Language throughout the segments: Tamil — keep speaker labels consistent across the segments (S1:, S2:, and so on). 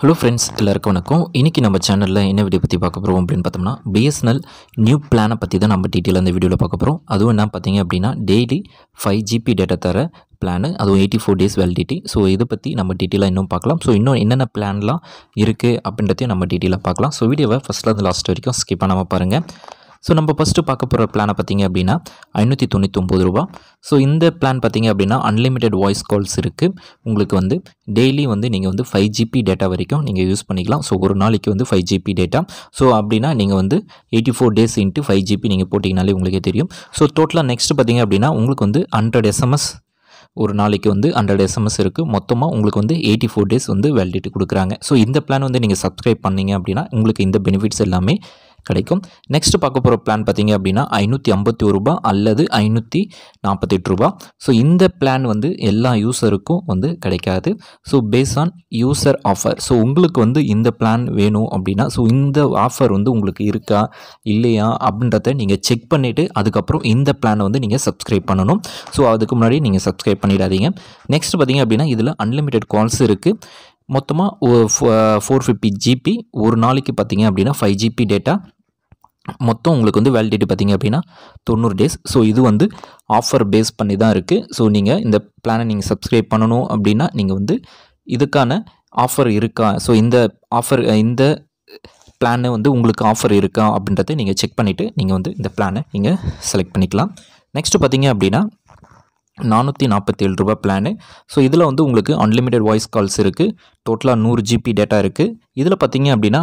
S1: ஹலோ ஃப்ரெண்ட்ஸ் எல்லாருக்கும் வணக்கம் இன்றைக்கி நம்ம சேனலில் என்ன வீடியோ பற்றி பார்க்க போகிறோம் அப்படின்னு பார்த்தோம்னா பிஎஸ்என்எல் நியூ பிளானை பற்றி தான் நம்ம டீட்டெயில் அந்த வீடியோவில் பார்க்க போகிறோம் அதுவும் என்ன பார்த்தீங்க அப்படின்னா டெய்லி ஃபைவ் ஜிபி டேட்டா தர பிளானு அதுவும் eighty four days validity so இதை பற்றி நம்ம டீட்டெயிலாக இன்னும் பார்க்கலாம் ஸோ இன்னும் என்னென்ன பிளான்லாம் இருக்குது அப்படின்றதையும் நம்ம டீட்டெயிலாக பார்க்கலாம் ஸோ வீடியோவை ஃபஸ்ட்லேருந்து லாஸ்ட் வரைக்கும் ஸ்கிப் பண்ணாமல் பாருங்கள் ஸோ நம்ம ஃபஸ்ட்டு பார்க்க போகிற பிளானை பார்த்தீங்க அப்படின்னா ஐநூற்றி தொண்ணூத்தொம்பது ரூபா ஸோ இந்த பிளான் பார்த்தீங்க அப்படின்னா அன்லிமிட்டெட் வாய்ஸ் கால்ஸ் இருக்குது உங்களுக்கு வந்து டெய்லி வந்து நீங்கள் வந்து ஃபைவ் ஜிபி டேட்டா வரைக்கும் நீங்கள் யூஸ் பண்ணிக்கலாம் ஸோ ஒரு நாளைக்கு வந்து ஃபைவ் ஜிபி டேட்டா ஸோ அப்படின்னா நீங்கள் வந்து eighty four days into five GB நீங்கள் போட்டிங்கனாலே உங்களுக்கே தெரியும் ஸோ டோட்டலாக நெக்ஸ்ட் பார்த்தீங்க அப்படின்னா உங்களுக்கு வந்து ஹண்ட்ரட் எஸ்எம்எஸ் ஒரு நாளைக்கு வந்து ஹண்ட்ரட் எஸ்எம்எஸ் இருக்குது மொத்தமாக உங்களுக்கு வந்து எயிட்டி ஃபோர் டேஸ் வந்து வேலிடிட்டி கொடுக்குறாங்க ஸோ இந்த பிளான் வந்து நீங்கள் சப்ஸ்கிரைப் பண்ணீங்க அப்படின்னா உங்களுக்கு இந்த பெனிஃபிட்ஸ் எல்லாமே கிடைக்கும் நெக்ஸ்ட் பார்க்க போகிற பிளான் பார்த்தீங்க அப்படின்னா ஐநூற்றி ஐம்பத்தி ஒரு ரூபா அல்லது ஐநூற்றி நாற்பத்தெட்டு ரூபா ஸோ இந்த பிளான் வந்து எல்லா யூஸருக்கும் வந்து கிடைக்காது so base on user offer so உங்களுக்கு வந்து இந்த பிளான் வேணும் அப்படின்னா ஸோ இந்த ஆஃபர் வந்து உங்களுக்கு இருக்கா இல்லையா அப்படின்றத நீங்கள் செக் பண்ணிவிட்டு அதுக்கப்புறம் இந்த பிளானை வந்து நீங்கள் சப்ஸ்கிரைப் பண்ணணும் ஸோ அதுக்கு முன்னாடி நீங்கள் சப்ஸ்கிரைப் பண்ணிடாதீங்க நெக்ஸ்ட் பார்த்தீங்க அப்படின்னா இதில் அன்லிமிட்டெட் கால்ஸ் இருக்குது மொத்தமாக ஃபோர் ஃபிஃப்டி ஜிபி ஒரு நாளைக்கு பார்த்தீங்க அப்படின்னா ஃபைவ் ஜிபி டேட்டா மொத்தம் உங்களுக்கு வந்து வேலிடிட்டி பார்த்தீங்க அப்படின்னா தொண்ணூறு டேஸ் ஸோ இது வந்து ஆஃபர் பேஸ் பண்ணி தான் இருக்குது ஸோ நீங்கள் இந்த பிளானை நீங்கள் சப்ஸ்கிரைப் பண்ணணும் அப்படின்னா நீங்கள் வந்து இதுக்கான ஆஃபர் இருக்கா ஸோ இந்த ஆஃபர் இந்த பிளானு வந்து உங்களுக்கு ஆஃபர் இருக்கா அப்படின்றத நீங்கள் செக் பண்ணிவிட்டு நீங்கள் வந்து இந்த பிளானை நீங்கள் செலக்ட் பண்ணிக்கலாம் நெக்ஸ்ட்டு பார்த்தீங்க அப்படின்னா நானூற்றி நாற்பத்தேழு ரூபா பிளானு ஸோ இதில் வந்து உங்களுக்கு அன்லிமிட்டெட் வாய்ஸ் கால்ஸ் இருக்குது டோட்டலாக நூறு ஜிபி டேட்டா இருக்குது இதில் பார்த்தீங்க அப்படின்னா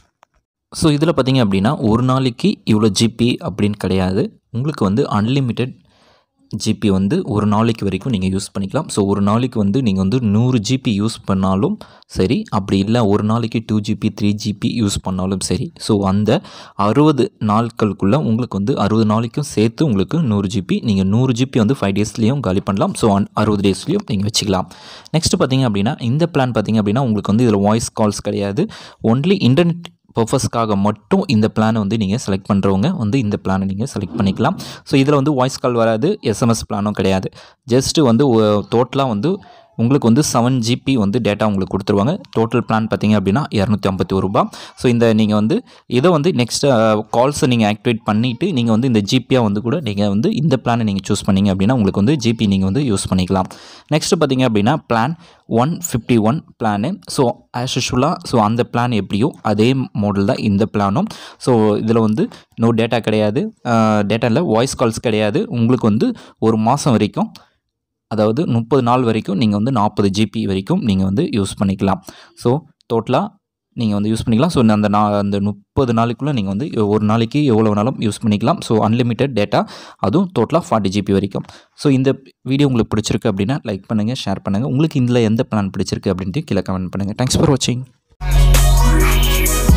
S1: ஸோ இதில் பார்த்தீங்க அப்படின்னா ஒரு நாளைக்கு இவ்வளோ ஜிபி அப்படின்னு கிடையாது உங்களுக்கு வந்து அன்லிமிட்டெட் ஜிபி வந்து ஒரு நாளைக்கு வரைக்கும் நீங்கள் யூஸ் பண்ணிக்கலாம் ஸோ ஒரு நாளைக்கு வந்து நீங்கள் வந்து நூறு ஜிபி யூஸ் பண்ணாலும் சரி அப்படி இல்லை ஒரு நாளைக்கு two GB three GB use பண்ணாலும் சரி ஸோ அந்த அறுபது நாட்களுக்குள்ளே உங்களுக்கு வந்து அறுபது நாளைக்கும் சேர்த்து உங்களுக்கு நூறு ஜிபி நீங்கள் நூறு ஜிபி வந்து ஃபைவ் டேஸ்லேயும் காலி பண்ணலாம் ஸோ அறுபது டேஸ்லேயும் நீங்கள் வச்சுக்கலாம் நெக்ஸ்ட் பார்த்தீங்க அப்படின்னா இந்த பிளான் பார்த்தீங்க அப்படின்னா உங்களுக்கு வந்து இதில் வாய்ஸ் கால்ஸ் கிடையாது ஒன்லி இன்டர்நெட் பர்பஸ்க்காக மட்டும் இந்த பிளானை வந்து நீங்கள் செலக்ட் பண்ணுறவங்க வந்து இந்த பிளானை நீங்கள் செலக்ட் பண்ணிக்கலாம் ஸோ இதில் வந்து வாய்ஸ் கால் வராது எஸ்எம்எஸ் பிளானும் கிடையாது ஜஸ்ட்டு வந்து டோட்டலாக வந்து உங்களுக்கு வந்து செவன் ஜிபி வந்து டேட்டா உங்களுக்கு கொடுத்துருவாங்க டோட்டல் பிளான் பார்த்தீங்க அப்படின்னா இரநூத்தி ஐம்பத்தி ஒரு ரூபா ஸோ இந்த நீங்கள் வந்து இதை வந்து நெக்ஸ்ட் கால்ஸை நீங்கள் ஆக்டிவேட் பண்ணிவிட்டு நீங்கள் வந்து இந்த ஜிபியாக வந்து கூட நீங்கள் வந்து இந்த பிளானை நீங்கள் சூஸ் பண்ணீங்க அப்படின்னா உங்களுக்கு வந்து ஜிபி நீங்கள் வந்து யூஸ் பண்ணிக்கலாம் நெக்ஸ்ட்டு பார்த்தீங்க அப்படின்னா plan one fifty one plan so as யூஷுவலாக ஸோ அந்த பிளான் எப்படியோ அதே மாடல் தான் இந்த பிளானும் ஸோ இதில் வந்து நோ டேட்டா கிடையாது டேட்டா இல்லை வாய்ஸ் கால்ஸ் கிடையாது உங்களுக்கு வந்து ஒரு மாதம் வரைக்கும் அதாவது முப்பது நாள் வரைக்கும் நீங்கள் வந்து நாற்பது ஜிபி வரைக்கும் நீங்கள் வந்து யூஸ் பண்ணிக்கலாம் ஸோ டோட்டலாக நீங்கள் வந்து யூஸ் பண்ணிக்கலாம் ஸோ அந்த நா அந்த முப்பது நாளைக்குள்ளே நீங்கள் வந்து ஒரு நாளைக்கு எவ்வளோ வேணாலும் யூஸ் பண்ணிக்கலாம் ஸோ அன்லிமிட்டெட் டேட்டா அதுவும் டோட்டலாக ஃபார்ட்டி ஜிபி வரைக்கும் ஸோ இந்த வீடியோ உங்களுக்கு பிடிச்சிருக்கு அப்படின்னா லைக் பண்ணுங்கள் ஷேர் பண்ணுங்கள் உங்களுக்கு இதில் எந்த பிளான் பிடிச்சிருக்கு அப்படின்ட்டு கீழே கமெண்ட் பண்ணுங்கள் தேங்க்ஸ் ஃபார் வாட்சிங்